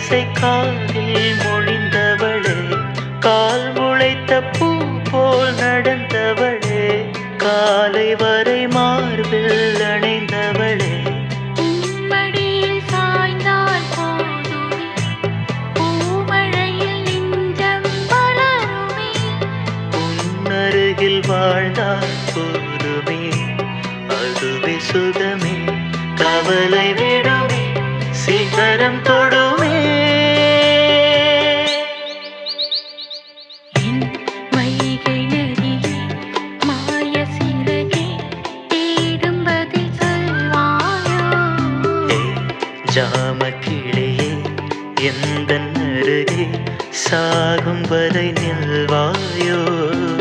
ஆசை காதில் மொழிந்தவளே கால் முளைத்த பூ போல் நடந்தவளே காலை வரை மார்பில் அணைந்தவளே உம்மடியில் சாய்ந்தால் போதுமே பூமழையில் நெஞ்சம் மலருமே உன்னருகில் வாழ்ந்தால் போதுமே அதுவே சுகமே கவலை விடுமே சிகரம் தொடுமே என் வைகை நதியே மாய சிறகே தேடும் பதில் சொல்வாயோ ஏ ஜாம கிளியே எந்த அருகே சாகும் வரை நில்வாயோ